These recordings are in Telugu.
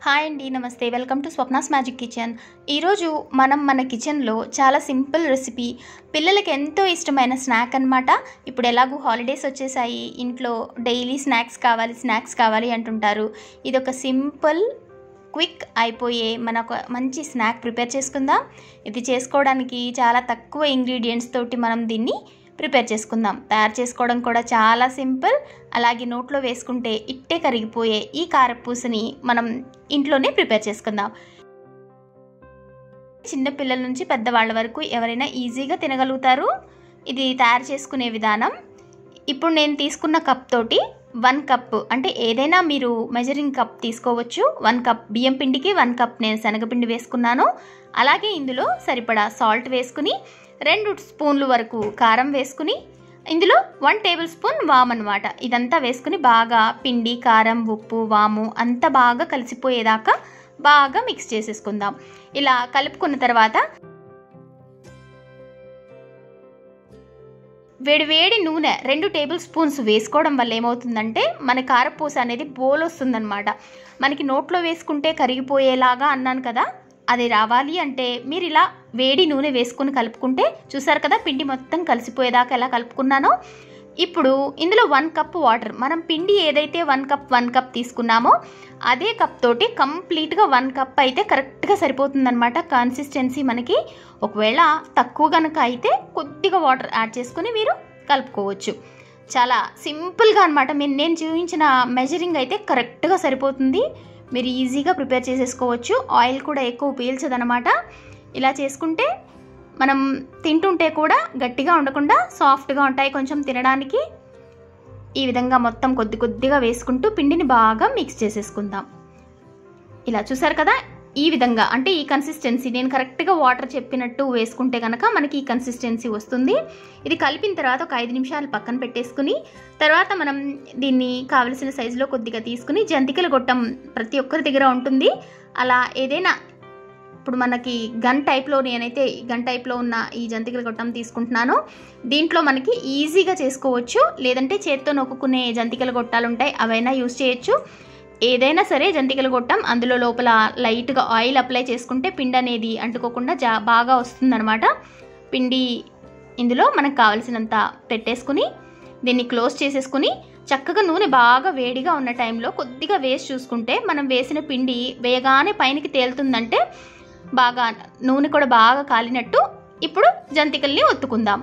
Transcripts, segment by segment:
హాయ్ అండి నమస్తే welcome to Swapna's magic kitchen ఈరోజు మనం మన కిచెన్లో చాలా సింపుల్ రెసిపీ పిల్లలకి ఎంతో ఇష్టమైన స్నాక్ అన్నమాట ఇప్పుడు ఎలాగూ హాలిడేస్ వచ్చేసాయి ఇంట్లో డైలీ స్నాక్స్ కావాలి స్నాక్స్ కావాలి అంటుంటారు ఇది ఒక సింపుల్ క్విక్ అయిపోయే మన ఒక మంచి స్నాక్ ప్రిపేర్ చేసుకుందాం ఇది చేసుకోవడానికి చాలా తక్కువ ఇంగ్రీడియంట్స్ తోటి మనం దీన్ని ప్రిపేర్ చేసుకుందాం తయారు చేసుకోవడం కూడా చాలా సింపుల్ అలాగే నోట్లో వేసుకుంటే ఇట్టే కరిగిపోయే ఈ కారపూసని మనం ఇంట్లోనే ప్రిపేర్ చేసుకుందాం చిన్న పిల్లల నుంచి పెద్దవాళ్ళ వరకు ఎవరైనా ఈజీగా తినగలుగుతారు ఇది తయారు చేసుకునే విధానం ఇప్పుడు నేను తీసుకున్న కప్ తోటి వన్ కప్ అంటే ఏదైనా మీరు మెజరింగ్ కప్ తీసుకోవచ్చు వన్ కప్ బియ్యం పిండికి వన్ కప్ నేను శనగపిండి వేసుకున్నాను అలాగే ఇందులో సరిపడా సాల్ట్ వేసుకుని రెండు స్పూన్లు వరకు కారం వేసుకుని ఇందులో వన్ టేబుల్ స్పూన్ వామ్ అనమాట ఇదంతా వేసుకుని బాగా పిండి కారం ఉప్పు వాము అంతా బాగా కలిసిపోయేదాకా బాగా మిక్స్ చేసేసుకుందాం ఇలా కలుపుకున్న తర్వాత వేడి వేడి నూనె రెండు టేబుల్ స్పూన్స్ వేసుకోవడం వల్ల ఏమవుతుందంటే మన కారపూస అనేది బోల్ వస్తుందన్నమాట మనకి నోట్లో వేసుకుంటే కరిగిపోయేలాగా అన్నాను కదా అది రావాలి అంటే మీరు ఇలా వేడి నూనె వేసుకుని కలుపుకుంటే చూసారు కదా పిండి మొత్తం కలిసిపోయేదాకా ఎలా కలుపుకున్నానో ఇప్పుడు ఇందులో వన్ కప్ వాటర్ మనం పిండి ఏదైతే వన్ కప్ వన్ కప్ తీసుకున్నామో అదే కప్ తోటి కంప్లీట్గా వన్ కప్ అయితే కరెక్ట్గా సరిపోతుందన్నమాట కన్సిస్టెన్సీ మనకి ఒకవేళ తక్కువ కనుక అయితే కొద్దిగా వాటర్ యాడ్ చేసుకుని మీరు కలుపుకోవచ్చు చాలా సింపుల్గా అనమాట మీరు నేను చూపించిన మెజరింగ్ అయితే కరెక్ట్గా సరిపోతుంది మీరు ఈజీగా ప్రిపేర్ చేసేసుకోవచ్చు ఆయిల్ కూడా ఎక్కువ పీల్చదనమాట ఇలా చేసుకుంటే మనం తింటుంటే కూడా గట్టిగా ఉండకుండా సాఫ్ట్గా ఉంటాయి కొంచెం తినడానికి ఈ విధంగా మొత్తం కొద్ది కొద్దిగా వేసుకుంటూ పిండిని బాగా మిక్స్ చేసేసుకుందాం ఇలా చూసారు కదా ఈ విధంగా అంటే ఈ కన్సిస్టెన్సీ నేను కరెక్ట్గా వాటర్ చెప్పినట్టు వేసుకుంటే కనుక మనకి ఈ కన్సిస్టెన్సీ వస్తుంది ఇది కలిపిన తర్వాత ఒక ఐదు నిమిషాలు పక్కన పెట్టేసుకుని తర్వాత మనం దీన్ని కావలసిన సైజులో కొద్దిగా తీసుకుని జంతికల గొట్టం ప్రతి ఒక్కరి దగ్గర ఉంటుంది అలా ఏదైనా ఇప్పుడు మనకి గన్ టైప్లో నేనైతే గన్ టైప్లో ఉన్న ఈ జంతికల గొట్టం తీసుకుంటున్నాను దీంట్లో మనకి ఈజీగా చేసుకోవచ్చు లేదంటే చేత్తో నొక్కునే జంతికల గొట్టాలు ఉంటాయి అవైనా యూస్ చేయొచ్చు ఏదైనా సరే జంతికల గొట్టం అందులో లోపల లైట్గా ఆయిల్ అప్లై చేసుకుంటే పిండి అనేది అంటుకోకుండా జా బాగా వస్తుందన్నమాట పిండి ఇందులో మనకు కావలసినంత పెట్టేసుకుని దీన్ని క్లోజ్ చేసేసుకుని చక్కగా నూనె బాగా వేడిగా ఉన్న టైంలో కొద్దిగా వేసి చూసుకుంటే మనం వేసిన పిండి వేయగానే పైనకి తేలుతుందంటే బాగా నూనె కూడా బాగా కాలినట్టు ఇప్పుడు జంతికల్ని ఒత్తుకుందాం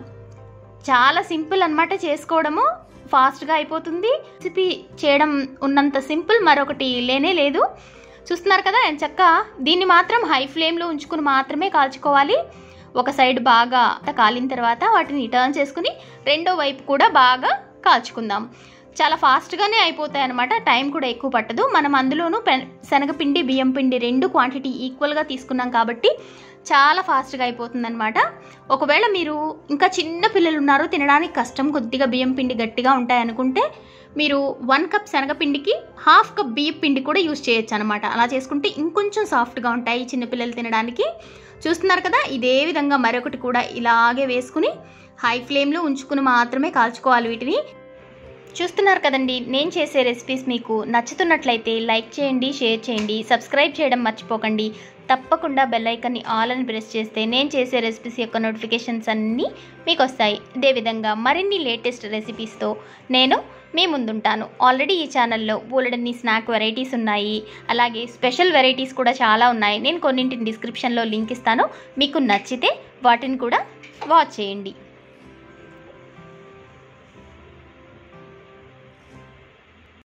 చాలా సింపుల్ అనమాట చేసుకోవడము ఫాస్ట్గా అయిపోతుంది రెసిపీ చేయడం ఉన్నంత సింపుల్ మరొకటి లేనే లేదు చూస్తున్నారు కదా చక్క దీన్ని మాత్రం హై ఫ్లేమ్లో ఉంచుకుని మాత్రమే కాల్చుకోవాలి ఒక సైడ్ బాగా కాలిన తర్వాత వాటిని టర్న్ చేసుకుని రెండో వైపు కూడా బాగా కాల్చుకుందాం చాలా ఫాస్ట్గానే అయిపోతాయి అనమాట టైం కూడా ఎక్కువ పట్టదు మనం అందులోనూ శనగపిండి బియ్యం పిండి రెండు క్వాంటిటీ ఈక్వల్గా తీసుకున్నాం కాబట్టి చాలా ఫాస్ట్గా అయిపోతుంది అనమాట ఒకవేళ మీరు ఇంకా చిన్న పిల్లలు ఉన్నారు తినడానికి కష్టం కొద్దిగా బియ్యం పిండి గట్టిగా ఉంటాయి అనుకుంటే మీరు వన్ కప్ శనగపిండికి హాఫ్ కప్ బియ్యం పిండి కూడా యూస్ చేయొచ్చు అనమాట అలా చేసుకుంటే ఇంకొంచెం సాఫ్ట్గా ఉంటాయి చిన్నపిల్లలు తినడానికి చూస్తున్నారు కదా ఇదే విధంగా మరొకటి కూడా ఇలాగే వేసుకుని హై ఫ్లేమ్లో ఉంచుకుని మాత్రమే కాల్చుకోవాలి వీటిని చూస్తున్నారు కదండి నేను చేసే రెసిపీస్ మీకు నచ్చుతున్నట్లయితే లైక్ చేయండి షేర్ చేయండి సబ్స్క్రైబ్ చేయడం మర్చిపోకండి తప్పకుండా బెల్ ఐకన్ని ఆల్ అని ప్రెస్ చేస్తే నేను చేసే రెసిపీస్ యొక్క నోటిఫికేషన్స్ అన్నీ మీకు వస్తాయి అదేవిధంగా మరిన్ని లేటెస్ట్ రెసిపీస్తో నేను మీ ముందుంటాను ఆల్రెడీ ఈ ఛానల్లో బోలెడన్ని స్నాక్ వెరైటీస్ ఉన్నాయి అలాగే స్పెషల్ వెరైటీస్ కూడా చాలా ఉన్నాయి నేను కొన్నింటిని డిస్క్రిప్షన్లో లింక్ ఇస్తాను మీకు నచ్చితే వాటిని కూడా వాచ్ చేయండి